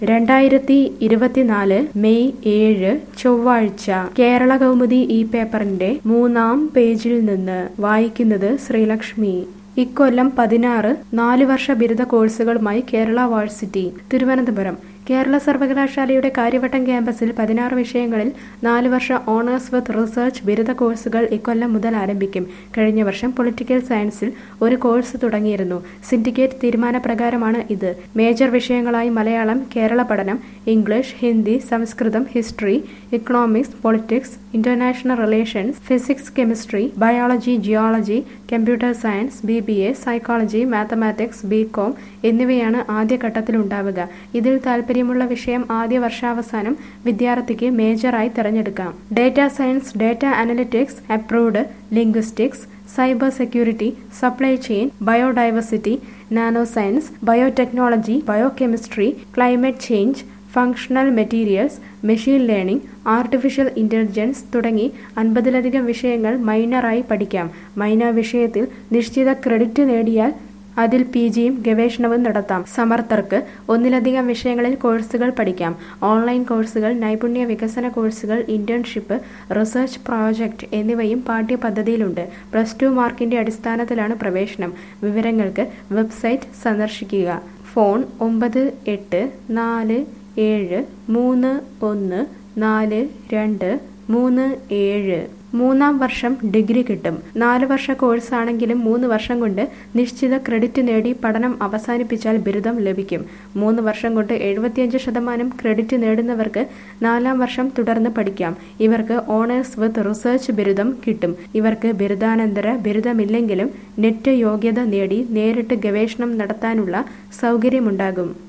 രണ്ടായിരത്തി ഇരുപത്തിനാല് മെയ് ഏഴ് ചൊവ്വാഴ്ച കേരള കൗമുദി ഈ പേപ്പറിന്റെ മൂന്നാം പേജിൽ നിന്ന് വായിക്കുന്നത് ശ്രീലക്ഷ്മി ഇക്കൊല്ലം പതിനാറ് നാല് വർഷ ബിരുദ കോഴ്സുകളുമായി കേരള വാഴ്സിറ്റി തിരുവനന്തപുരം കേരള സർവകലാശാലയുടെ കാര്യവട്ടം ക്യാമ്പസിൽ പതിനാറ് വിഷയങ്ങളിൽ നാല് വർഷ ഓണേഴ്സ് വിത്ത് റിസർച്ച് ബിരുദ കോഴ്സുകൾ ഇക്കൊല്ലം മുതൽ ആരംഭിക്കും കഴിഞ്ഞ വർഷം പൊളിറ്റിക്കൽ സയൻസിൽ ഒരു കോഴ്സ് തുടങ്ങിയിരുന്നു സിൻഡിക്കേറ്റ് തീരുമാനപ്രകാരമാണ് ഇത് മേജർ വിഷയങ്ങളായി മലയാളം കേരള പഠനം English Hindi Sanskrit history economics politics international relations physics chemistry biology geology computer science B B A psychology mathematics B com എന്നിവയാണ് ആദ്യഘട്ടത്തിൽ ഉണ്ടാവുക ഇതിൽ താല്പര്യമുള്ള വിഷയം ആദ്യ വർഷാവസാനം വിദ്യാർത്ഥിക്ക് മേജറായി തിരഞ്ഞെടുക്കാം data science data analytics approved linguistics cyber security supply chain biodiversity nano science biotechnology biochemistry climate change functional materials machine learning artificial intelligence തുടങ്ങി അൻപതിലധികം വിഷയങ്ങൾ മൈനറായി പഠിക്കാം മൈനർ വിഷയത്തിൽ നിശ്ചിത ക്രെഡിറ്റ് നേടിയാൽ അതിൽ പി ജിയും ഗവേഷണവും നടത്താം സമർത്ഥർക്ക് ഒന്നിലധികം വിഷയങ്ങളിൽ കോഴ്സുകൾ പഠിക്കാം ഓൺലൈൻ കോഴ്സുകൾ നൈപുണ്യ വികസന കോഴ്സുകൾ ഇന്റേൺഷിപ്പ് റിസർച്ച് പ്രോജക്റ്റ് എന്നിവയും പാഠ്യപദ്ധതിയിലുണ്ട് പ്ലസ് ടു മാർക്കിന്റെ അടിസ്ഥാനത്തിലാണ് പ്രവേശനം വിവരങ്ങൾക്ക് വെബ്സൈറ്റ് സന്ദർശിക്കുക ഫോൺ ഒമ്പത് എട്ട് നാല് ഏഴ് മൂന്ന് ഒന്ന് നാല് രണ്ട് മൂന്ന് ഏഴ് മൂന്നാം വർഷം ഡിഗ്രി കിട്ടും നാല് വർഷ കോഴ്സ് ആണെങ്കിലും മൂന്ന് വർഷം കൊണ്ട് നിശ്ചിത ക്രെഡിറ്റ് നേടി പഠനം അവസാനിപ്പിച്ചാൽ ബിരുദം ലഭിക്കും മൂന്ന് വർഷം കൊണ്ട് എഴുപത്തിയഞ്ച് ശതമാനം ക്രെഡിറ്റ് നേടുന്നവർക്ക് നാലാം വർഷം തുടർന്ന് പഠിക്കാം ഇവർക്ക് ഓണേഴ്സ് വിത്ത് റിസർച്ച് ബിരുദം കിട്ടും ഇവർക്ക് ബിരുദാനന്തര ബിരുദമില്ലെങ്കിലും നെറ്റ് യോഗ്യത നേടി നേരിട്ട് ഗവേഷണം നടത്താനുള്ള സൗകര്യമുണ്ടാകും